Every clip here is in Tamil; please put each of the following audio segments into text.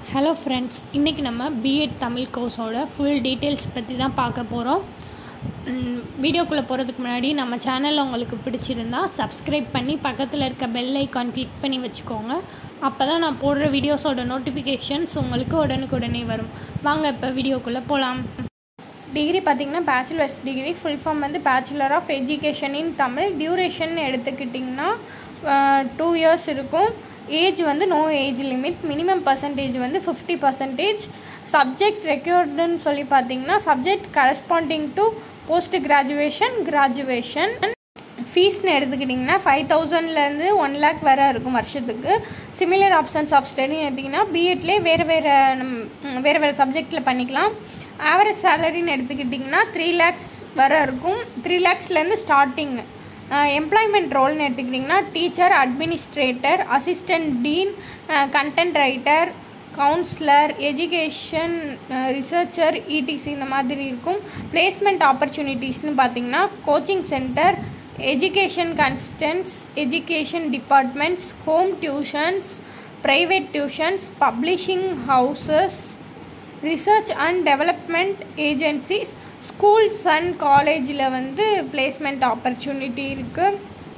ஹலோ ஃப்ரெண்ட்ஸ் இன்றைக்கி நம்ம பிஎட் தமிழ் கோர்ஸோட ஃபுல் டீட்டெயில்ஸ் பற்றி தான் பார்க்க போகிறோம் வீடியோக்குள்ளே போகிறதுக்கு முன்னாடி நம்ம சேனலில் உங்களுக்கு பிடிச்சிருந்தா சப்ஸ்கிரைப் பண்ணி பக்கத்தில் இருக்க பெல் ஐக்கான் கிளிக் பண்ணி வச்சுக்கோங்க அப்போ தான் நான் போடுற வீடியோஸோட நோட்டிஃபிகேஷன்ஸ் உங்களுக்கு உடனுக்குடனே வரும் வாங்க இப்போ வீடியோக்குள்ளே போகலாம் டிகிரி பார்த்தீங்கன்னா பேச்சுலர்ஸ் டிகிரி ஃபுல் ஃபார்ம் வந்து bachelor of education in Tamil duration எடுத்துக்கிட்டிங்கன்னா டூ இயர்ஸ் இருக்கும் ஏஜ் வந்து no age limit minimum percentage வந்து ஃபிஃப்டி பர்சன்டேஜ் சப்ஜெக்ட் ரெக்யூர்டுன்னு சொல்லி பார்த்தீங்கன்னா subject corresponding to post graduation graduation ஃபீஸ்னு எடுத்துக்கிட்டிங்கன்னா ஃபைவ் தௌசண்ட்லேருந்து ஒன் லேக் வரை இருக்கும் வருஷத்துக்கு சிமிலர் ஆப்ஷன்ஸ் ஆஃப் ஸ்டடின்னு எடுத்திங்கன்னா பிஎட்லேயே வேறு வேறு வேறு வேறு சப்ஜெக்டில் பண்ணிக்கலாம் ஆவரேஜ் சேலரின்னு எடுத்துக்கிட்டிங்கன்னா த்ரீ லேக்ஸ் வரை இருக்கும் த்ரீ லேக்ஸ்லேருந்து ஸ்டார்டிங் எம்ப்ளாய்மெண்ட் ரோல்னு எடுத்துக்கிட்டிங்கன்னா teacher administrator assistant dean content writer counsellor education researcher ETC இந்த மாதிரி இருக்கும் பிளேஸ்மெண்ட் ஆப்பர்ச்சுனிட்டிஸ்னு பார்த்தீங்கன்னா coaching centre education consultants education departments home tuitions private tuitions publishing houses research and development agencies schools and காலேஜில் வந்து பிளேஸ்மெண்ட் ஆப்பர்ச்சுனிட்டி இருக்குது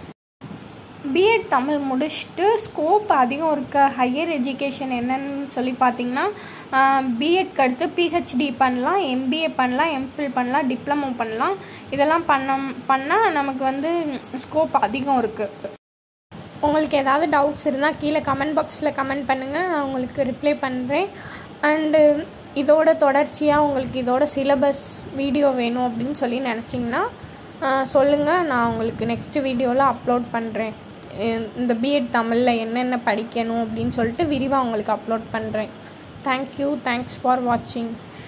பிஎட் தமிழ் முடிச்சுட்டு ஸ்கோப் அதிகம் இருக்க ஹையர் எஜுகேஷன் என்னன்னு சொல்லி பார்த்தீங்கன்னா பிஎட்க்கு அடுத்து பிஹெச்டி பண்ணலாம் எம்பிஏ பண்ணலாம் எம்ஃபில் பண்ணலாம் டிப்ளமோ பண்ணலாம் இதெல்லாம் பண்ண பண்ணால் நமக்கு வந்து ஸ்கோப் அதிகம் இருக்குது உங்களுக்கு ஏதாவது டவுட்ஸ் இருந்தால் கீழே கமெண்ட் பாக்ஸில் கமெண்ட் பண்ணுங்கள் நான் உங்களுக்கு ரிப்ளை பண்ணுறேன் அண்டு இதோட தொடர்ச்சியாக உங்களுக்கு இதோட சிலபஸ் வீடியோ வேணும் அப்படின்னு சொல்லி நினச்சிங்கன்னா சொல்லுங்கள் நான் உங்களுக்கு நெக்ஸ்ட் வீடியோவில் அப்லோட் பண்ணுறேன் இந்த பிஎட் தமிழில் என்னென்ன படிக்கணும் அப்படின்னு சொல்லிட்டு விரிவாக உங்களுக்கு அப்லோட் பண்ணுறேன் தேங்க்யூ தேங்க்ஸ் ஃபார் வாட்சிங்